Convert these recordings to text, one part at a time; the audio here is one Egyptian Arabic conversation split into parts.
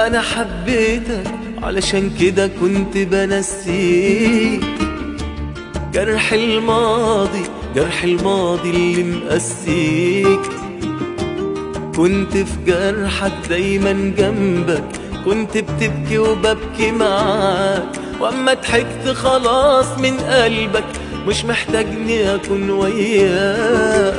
انا حبيتك علشان كده كنت بنسيك جرح الماضي جرح الماضي اللي مقسيك كنت في جرحك دايما جنبك كنت بتبكي وببكي معاك واما ضحكت خلاص من قلبك مش محتاجني اكون وياك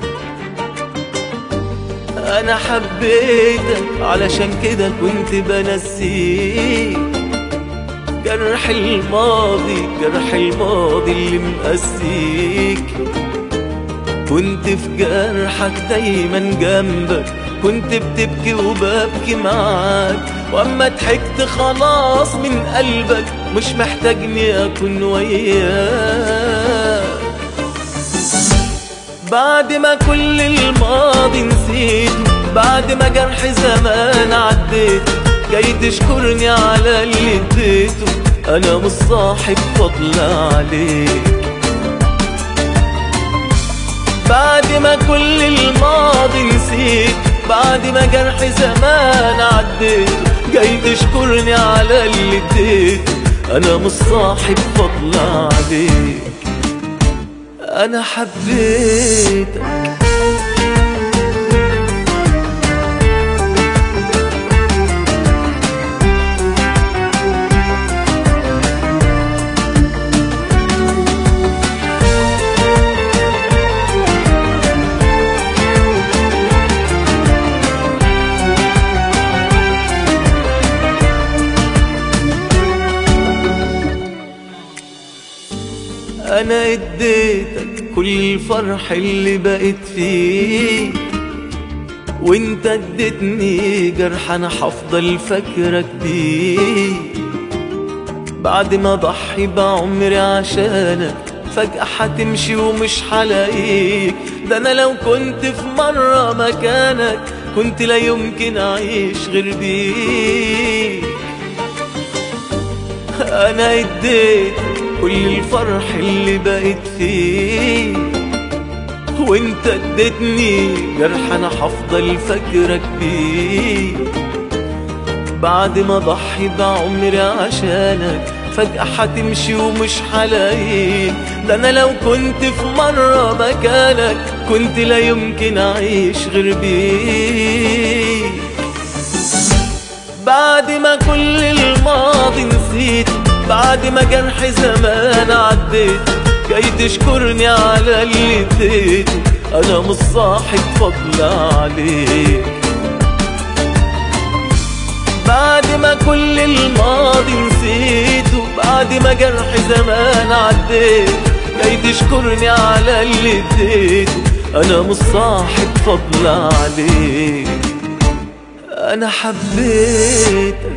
انا حبيتك علشان كده كنت بنسيك جرح الماضي جرح الماضي اللي مقسيك كنت في جرحك دايما جنبك كنت بتبكي وببكي معاك واما ضحكت خلاص من قلبك مش محتاجني اكون وياك بعد ما كل الماضي نسيته بعد ما جرح زمان عديته جاي تشكرني على اللي اديته انا مش صاحب فضل عليك بعد ما كل الماضي نسيت بعد ما جرح زمان عديت جاي تشكرني على اللي اديته انا مش صاحب فضل عليك انا حبيتك انا اديتك كل الفرح اللي بقيت فيه وانت اديتني جرح انا هفضل فاكرك بيه بعد ما اضحي بعمري عشانك فجأة هتمشي ومش هلاقيك ده انا لو كنت في مرة مكانك كنت لا يمكن اعيش غير بيك انا اديت كل الفرح اللي بقيت فيه وانت اديتني جرح انا هفضل فاكرك بيه بعد ما اضحي بعمري عشانك فجأة هتمشي ومش هلاقيك ده انا لو كنت في مرة مكانك كنت لا يمكن اعيش غير بيك بعد ما كل الماضي نسيت بعد ما جرح زمان عديت جاي تشكرني على اللي اديته انا مش صاحب فضل عليك بعد ما كل الماضي نسيته بعد ما جرح زمان عديت جاي تشكرني على اللي اديته انا مش صاحب فضل عليك انا حبيتك